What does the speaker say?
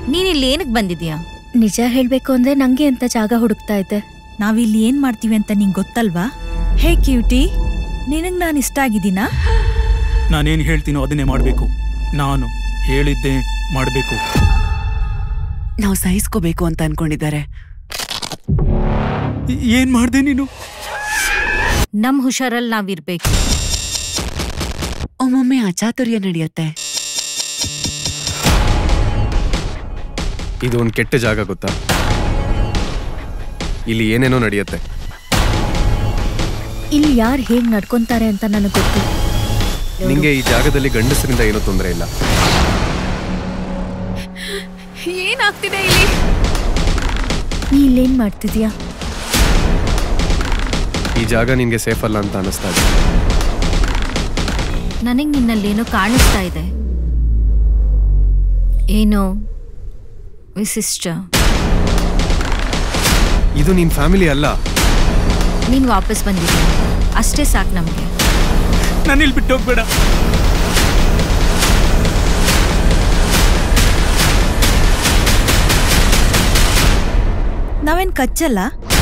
ನೀನ್ ಇಲ್ಲಿ ಏನಕ್ ಬಂದಿದ್ಯಾ ನಿಜ ಹೇಳ್ಬೇಕು ಅಂದ್ರೆ ನಂಗೆ ಅಂತ ಜಾಗ ಹುಡುಕ್ತಾ ಇದ್ದೆ ನಾವಿಲ್ಲಿ ಏನ್ ಮಾಡ್ತೀವಿ ಅಂತ ನಿಂಗ್ ಗೊತ್ತಲ್ವಾ ಹೇ ಕ್ಯೂಟಿ ನಿನಗ್ ನಾನ್ ಇಷ್ಟ ಆಗಿದ್ದೀನಾ ನಾನೇನ್ ಹೇಳ್ತೀನೋ ಅದನ್ನೇ ಮಾಡ್ಬೇಕು ನಾನು ಹೇಳಿದ್ದೆ ಮಾಡ್ಬೇಕು ನಾವು ಸಹಿಸ್ಕೋಬೇಕು ಅಂತ ಅನ್ಕೊಂಡಿದ್ದಾರೆ ಏ- ಏನ್ ಮಾಡ್ದೆ ನೀನು ನಮ್ ಹುಷಾರಲ್ಲಿ ನಾವಿರ್ಬೇಕು ಒಮ್ಮೊಮ್ಮೆ ಅಚಾತುರ್ಯ ನಡೆಯುತ್ತೆ ಇದು ಒಂದು ಕೆಟ್ಟ ಜಾಗ ಗೊತ್ತಾ ಇಲ್ಲಿ ಏನೇನೋ ನಡೆಯುತ್ತೆ ಇಲ್ಲಿ ಯಾರು ಹೇಗ್ ನಡ್ಕೊಂತಾರೆ ಅಂತ ನನಗೆ ಗೊತ್ತು ನಿಂಗೆ ಈ ಜಾಗದಲ್ಲಿ ಗಂಡಸರಿಂದ ಏನೂ ತೊಂದರೆ ಇಲ್ಲ ಏನಾಗ್ತಿದೆ ಇಲ್ಲಿ ನೀ ಇಲ್ಲೇನ್ ಮಾಡ್ತಿದ್ಯಾ ಈ ಜಾಗ ನಿನ್ಗೆ ಸೇಫ್ ಅಲ್ಲ ಅಂತ ಅನಿಸ್ತಾ ಇದೆ ನನಗ್ ನಿನ್ನಲ್ಲೇನೋ ಕಾಣಿಸ್ತಾ ಇದೆ ಏನೋ ವಿಶಿಷ್ಟ ಇದು ನಿನ್ ಫ್ಯಾಮಿಲಿ ಅಲ್ಲ ನೀನ್ ವಾಪಸ್ ಬಂದಿದ್ಯಾ ಅಷ್ಟೇ ಸಾಕು ನಮ್ಗೆ ನಾನು ಇಲ್ಲಿ ಬಿಟ್ಟು ಹೋಗ್ಬೇಡ ನಾವೇನ್ ಕಚ್ಚಲ್ಲ